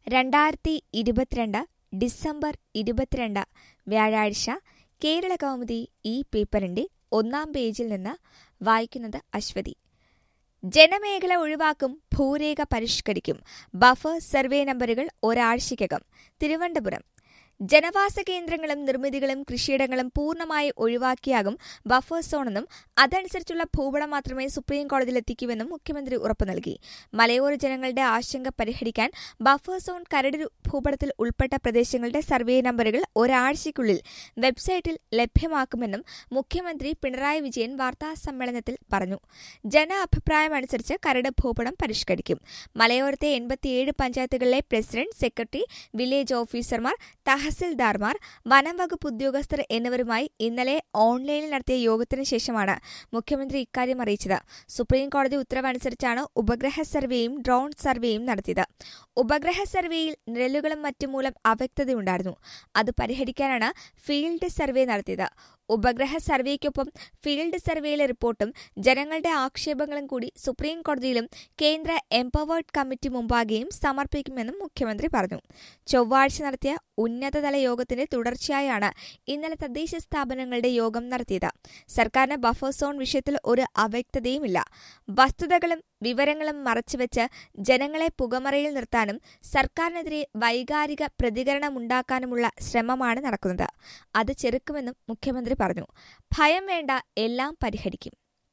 രണ്ടായിരത്തി ഇരുപത്തിരണ്ട് ഡിസംബർ ഇരുപത്തിരണ്ട് വ്യാഴാഴ്ച കേരള കൗമുദി ഈ പേപ്പറിന്റെ ഒന്നാം പേജിൽ നിന്ന് വായിക്കുന്നത് അശ്വതി ജനമേഖല ഒഴിവാക്കും ഭൂരേഖ പരിഷ്കരിക്കും ബഫർ സർവേ നമ്പറുകൾ ഒരാഴ്ചയ്ക്കകം തിരുവനന്തപുരം ജനവാസ കേന്ദ്രങ്ങളും നിർമ്മിതികളും കൃഷിയിടങ്ങളും പൂർണ്ണമായി ഒഴിവാക്കിയാകും ബഫർ സോണെന്നും അതനുസരിച്ചുള്ള ഭൂപടം മാത്രമേ സുപ്രീം കോടതിയിൽ എത്തിക്കൂവെന്നും മുഖ്യമന്ത്രി ഉറപ്പു നൽകി മലയോര ജനങ്ങളുടെ ആശങ്ക പരിഹരിക്കാൻ ബഫർ സോൺ കരട് ഭൂപടത്തിൽ ഉൾപ്പെട്ട പ്രദേശങ്ങളുടെ സർവേ നമ്പറുകൾ ഒരാഴ്ചയ്ക്കുള്ളിൽ വെബ്സൈറ്റിൽ ലഭ്യമാക്കുമെന്നും മുഖ്യമന്ത്രി പിണറായി വിജയൻ വാർത്താസമ്മേളനത്തിൽ പറഞ്ഞു ജന അഭിപ്രായമനുസരിച്ച് കരട് ഭൂപടം പരിഷ്കരിക്കും മലയോരത്തെ എൺപത്തിയേഴ് പഞ്ചായത്തുകളിലെ പ്രസിഡന്റ് സെക്രട്ടറി വില്ലേജ് ഓഫീസർമാർ തഹസിൽദാർമാർ വനം വകുപ്പ് ഉദ്യോഗസ്ഥർ എന്നിവരുമായി ഇന്നലെ ഓൺലൈനിൽ നടത്തിയ യോഗത്തിന് ശേഷമാണ് മുഖ്യമന്ത്രി ഇക്കാര്യം അറിയിച്ചത് സുപ്രീം കോടതി ഉത്തരവനുസരിച്ചാണ് ഉപഗ്രഹ സർവേയും ഡ്രോൺ സർവേയും നടത്തിയത് ഉപഗ്രഹ സർവേയിൽ നിഴലുകളും മറ്റും മൂലം അവ്യക്തതയുണ്ടായിരുന്നു അത് പരിഹരിക്കാനാണ് ഫീൽഡ് സർവേ നടത്തിയത് ഉപഗ്രഹ സർവേക്കൊപ്പം ഫീൽഡ് സർവേയിലെ റിപ്പോർട്ടും ജനങ്ങളുടെ ആക്ഷേപങ്ങളും കൂടി സുപ്രീം കോടതിയിലും കേന്ദ്ര എംപവേർഡ് കമ്മിറ്റി മുമ്പാകെയും സമർപ്പിക്കുമെന്നും മുഖ്യമന്ത്രി പറഞ്ഞു ചൊവ്വാഴ്ച നടത്തിയ ഉന്നതതല യോഗത്തിന്റെ തുടർച്ചയായാണ് ഇന്നലെ തദ്ദേശ സ്ഥാപനങ്ങളുടെ യോഗം നടത്തിയത് സർക്കാരിന് ബഫർ സോൺ വിഷയത്തിൽ ഒരു അവ്യക്തതയുമില്ല വസ്തുതകളും വിവരങ്ങളും മറച്ചുവെച്ച് ജനങ്ങളെ പുകമറയിൽ നിർത്താനും സർക്കാരിനെതിരെ വൈകാരിക പ്രതികരണമുണ്ടാക്കാനുമുള്ള ശ്രമമാണ് നടക്കുന്നത് അത് ചെറുക്കുമെന്നും മുഖ്യമന്ത്രി പറഞ്ഞു ഭയം വേണ്ട എല്ലാം പരിഹരിക്കും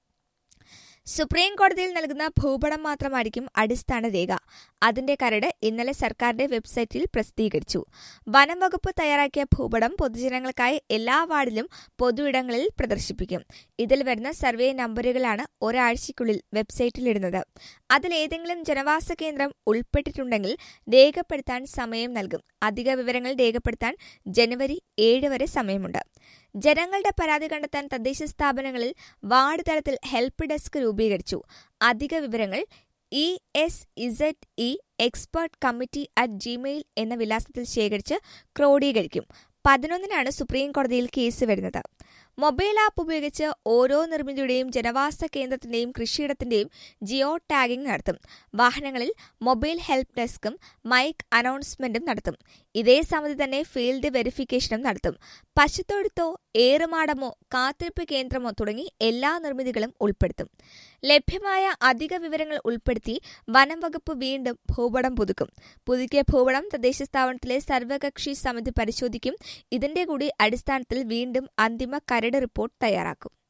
സുപ്രീം കോടതിയിൽ നൽകുന്ന ഭൂപടം മാത്രമായിരിക്കും അടിസ്ഥാന രേഖ അതിന്റെ കരട് ഇന്നലെ സർക്കാരിന്റെ വെബ്സൈറ്റിൽ പ്രസിദ്ധീകരിച്ചു വനം വകുപ്പ് തയ്യാറാക്കിയ ഭൂപടം പൊതുജനങ്ങൾക്കായി എല്ലാ വാർഡിലും പൊതുയിടങ്ങളിൽ പ്രദർശിപ്പിക്കും ഇതിൽ വരുന്ന സർവേ നമ്പറുകളാണ് ഒരാഴ്ചയ്ക്കുള്ളിൽ വെബ്സൈറ്റിലിടുന്നത് അതിലേതെങ്കിലും ജനവാസ കേന്ദ്രം ഉൾപ്പെട്ടിട്ടുണ്ടെങ്കിൽ രേഖപ്പെടുത്താൻ സമയം നൽകും അധിക വിവരങ്ങൾ രേഖപ്പെടുത്താൻ ജനുവരി ഏഴ് വരെ സമയമുണ്ട് ജനങ്ങളുടെ പരാതി കണ്ടെത്താൻ തദ്ദേശ സ്ഥാപനങ്ങളിൽ വാർഡ് തലത്തിൽ ഹെൽപ്പ് ഡെസ്ക് രൂപീകരിച്ചു അധിക വിവരങ്ങൾ E S Z E expert committee at Gmail എന്ന വിലാസത്തിൽ ശേഖരിച്ച് ക്രോഡീകരിക്കും പതിനൊന്നിനാണ് സുപ്രീം കോടതിയിൽ കേസ് വരുന്നത് മൊബൈൽ ആപ്പ് ഉപയോഗിച്ച് ഓരോ നിർമ്മിതിയുടെയും ജനവാസ കേന്ദ്രത്തിന്റെയും കൃഷിയിടത്തിന്റെയും ജിയോ ടാഗിംഗ് നടത്തും വാഹനങ്ങളിൽ മൊബൈൽ ഹെൽപ്പ് ഡെസ്കും മൈക്ക് അനൗൺസ്മെന്റും നടത്തും ഇതേ സമിതി തന്നെ ഫീൽഡ് വെരിഫിക്കേഷനും നടത്തും പശുത്തൊഴുത്തോ ഏറുമാടമോ കാത്തിരിപ്പ് കേന്ദ്രമോ തുടങ്ങി എല്ലാ നിർമ്മിതികളും ഉൾപ്പെടുത്തും ലഭ്യമായ അധിക വിവരങ്ങൾ ഉൾപ്പെടുത്തി വനം വകുപ്പ് വീണ്ടും ഭൂപടം പുതുക്കും പുതുക്കിയ ഭൂപടം തദ്ദേശ സ്ഥാപനത്തിലെ സർവകക്ഷി സമിതി പരിശോധിക്കും ഇതിന്റെ കൂടി അടിസ്ഥാനത്തിൽ വീണ്ടും അന്തിമ കരട് റിപ്പോർട്ട് തയ്യാറാക്കും